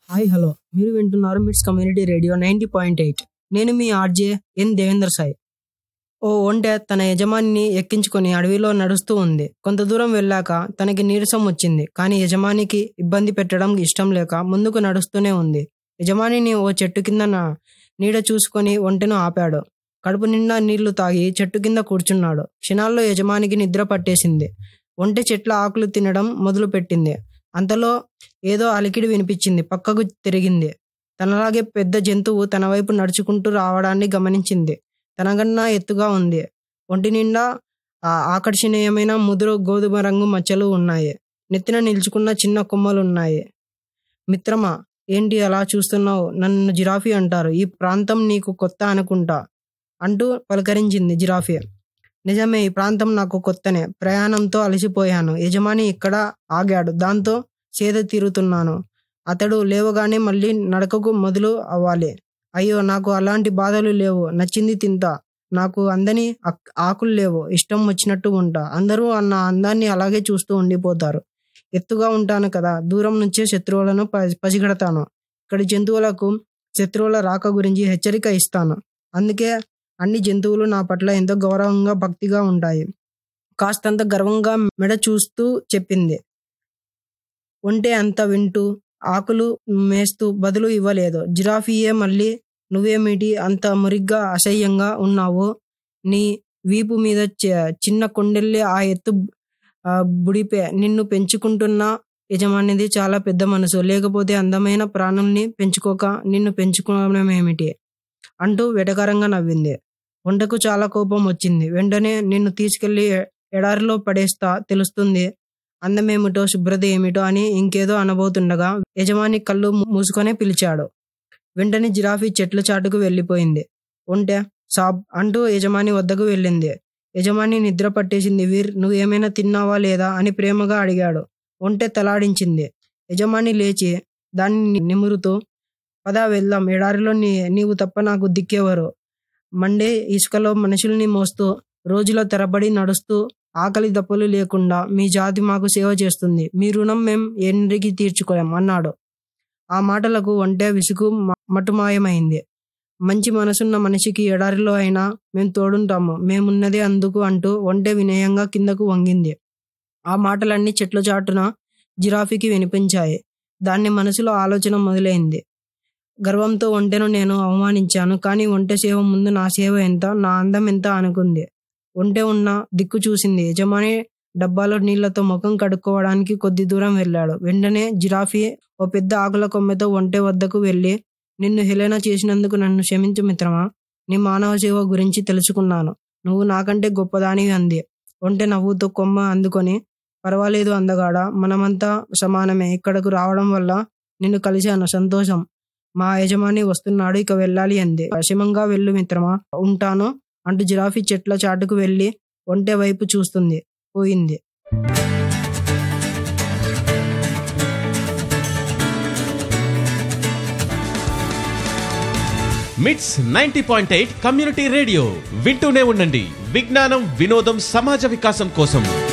hi hello మీరు వింటున్నారు MITS community radio ninety point eight నేను మీ ఆర్జే ఎన్ దేవేంద్ర సాయి ఓ ఒంటె తన యజమానిని ఎక్కించుకొని అడవిలో నడుస్తూ ఉంది కొంత దూరం వెళ్ళాక తనకి నీరసం వచ్చింది కానీ యజమానికి ఇబ్బంది పెట్టడం ఇష్టం లేక ముందుకు నడుస్తూనే ఉంది యజమానిని ఓ చెట్టు కింద నా- నీడ చూసుకొని ఒంటెను ఆపాడు కడుపు నిండా నీళ్లు తాగి చెట్టు కింద కూర్చున్నాడు క్షణాల్లో యజమానికి నిద్ర పట్టేసింది ఒంటె చెట్ల ఆకులు తినడం మొదలుపెట్టింది అంతలో ఏదో అలికిడి వినిపించింది పక్కకు తిరిగింది తనలాగే పెద్ద జంతువు తన వైపు నడుచుకుంటూ రావడాన్ని గమనించింది తనకన్నా ఎత్తుగా ఉంది ఒంటి నిండా ఆ ఆకర్షణీయమైన ముదురు గోధుమ రంగు మచ్చలు ఉన్నాయి నెత్తిన నిల్చుకున్న చిన్న కొమ్మలు ఉన్నాయి మిత్రమా ఏంటి అలా చూస్తున్నావు నన్ను జిరాఫీ అంటారు ఈ ప్రాంతం నీకు కొత్త అనుకుంటా అంటూ పలకరించింది జిరాఫీ నిజమే ఈ ప్రాంతం నాకు కొత్తనే ప్రయాణంతో అలసిపోయాను యజమాని ఇక్కడ ఆగాడు దాంతో సేద తీరుతున్నాను అతడు లేవగానే మళ్ళీ నడకకు మొదలు అవ్వాలి అయ్యో నాకు అలాంటి బాధలు లేవు నచ్చింది తింటా నాకు అందని అక్- ఆకులు లేవు ఇష్టం వచ్చినట్టు ఉంటా అందరూ నా అందాన్ని అలాగే చూస్తూ ఉండిపోతారు ఎత్తుగా ఉంటాను కదా దూరం నుంచే శత్రువులను ప- పసిగడతాను ఇక్కడి జంతువులకు శత్రువుల రాక గురించి హెచ్చరిక ఇస్తాను అందుకే అన్ని జంతువులు నా పట్ల ఎంతో గౌరవంగా భక్తిగా ఉంటాయి కాస్తంత గర్వంగా మెడ చూస్తూ చెప్పింది ఒంటే అంత వింటూ ఆకులు మేస్తూ బదులు ఇవ్వలేదు జిరాఫీయే మళ్ళీ నువ్వేమిటి అంత మురిగ్గా అసహ్యంగా ఉన్నావు నీ వీపు మీద చి- చిన్న కొండెల్లి ఆ ఎత్తు ఆ, బుడిపే నిన్ను పెంచుకుంటున్న యజమానిది చాలా పెద్ద మనసు లేకపోతే అందమైన ప్రాణుల్ని పెంచుకోక నిన్ను పెంచుకోవడం ఏమిటి అంటూ వెటకారంగా నవ్వింది వంటకు చాలా కోపం వచ్చింది వెంటనే నిన్ను తీసుకెళ్లి ఎడారిలో పడేస్తా తెలుస్తుంది అందమేమిటో శుభ్రత ఏమిటో అని ఇంకేదో అనబోతుండగా యజమాని కళ్ళు మూ- మూసుకొనే పిలిచాడు వెంటనే జిరాఫీ చెట్ల చాటుకు వెళ్ళిపోయింది ఒంటె సాబ్ అంటూ యజమాని వద్దకు వెళ్ళింది యజమాని నిద్ర పట్టేసింది వీర్ నువ్వు ఏమైనా తిన్నావా లేదా అని ప్రేమగా అడిగాడు ఒంటె తలాడించింది యజమాని లేచి దాన్ని నిమురుతూ పదా వెళ్దాం ఎడారిలో నీ నీవు తప్ప నాకు దిక్కేవారు మండే ఇసుకలో మనుషుల్ని మోస్తూ రోజుల తరబడి నడుస్తూ ఆకలి దప్పులు లేకుండా మీ జాతి మాకు సేవ చేస్తుంది మీ రుణం మేం ఎన్రికి తీర్చుకోలేం అన్నాడు ఆ మాటలకు ఒంటె విసుగు మ- మటుమాయమైంది మంచి మనసున్న మనిషికి ఎడారిలో అయినా మేము తోడుంటాము మేమున్నదే అందుకు అంటూ ఒంటె వినయంగా కిందకు వంగింది ఆ మాటలన్నీ చెట్ల చాటున జిరాఫీకి వినిపించాయి దాన్ని మనసులో ఆలోచన మొదలైంది గర్వంతో ఒంటెను నేను అవమానించాను కానీ ఒంటె సేవ ముందు నా సేవ ఎంత నా అందం ఎంత అనుకుంది ఒంటె ఉన్న దిక్కు చూసింది యజమాని డబ్బాలో నీళ్లతో ముఖం కడుక్కోవడానికి కొద్ది దూరం వెళ్ళాడు వెంటనే జిరాఫీ ఓ పెద్ద ఆకుల కొమ్మెతో ఒంటె వద్దకు వెళ్ళి నిన్ను హేళన చేసినందుకు నన్ను క్షమించు మిత్రమా నీ మానవ సేవ గురించి తెలుసుకున్నాను నువ్వు నాకంటే గొప్పదానివి అంది ఒంటె నవ్వుతో కొమ్మ అందుకొని పర్వాలేదు అందగాడ మనమంతా సమానమే ఇక్కడకు రావడం వల్ల నిన్ను కలిశాను సంతోషం మా యజమాని వస్తున్నాడు ఇక వెళ్ళాలి అంది క్షేమంగా వెళ్ళు మిత్రమా ఉంటాను అంటూ జిరాఫీ చెట్ల చాటుకు వెళ్ళి ఒంటె వైపు చూస్తుంది పోయింది MITS ninety point eight community radio వింటూనే ఉండండి విజ్ఞానం వినోదం సమాజ వికాసం కోసం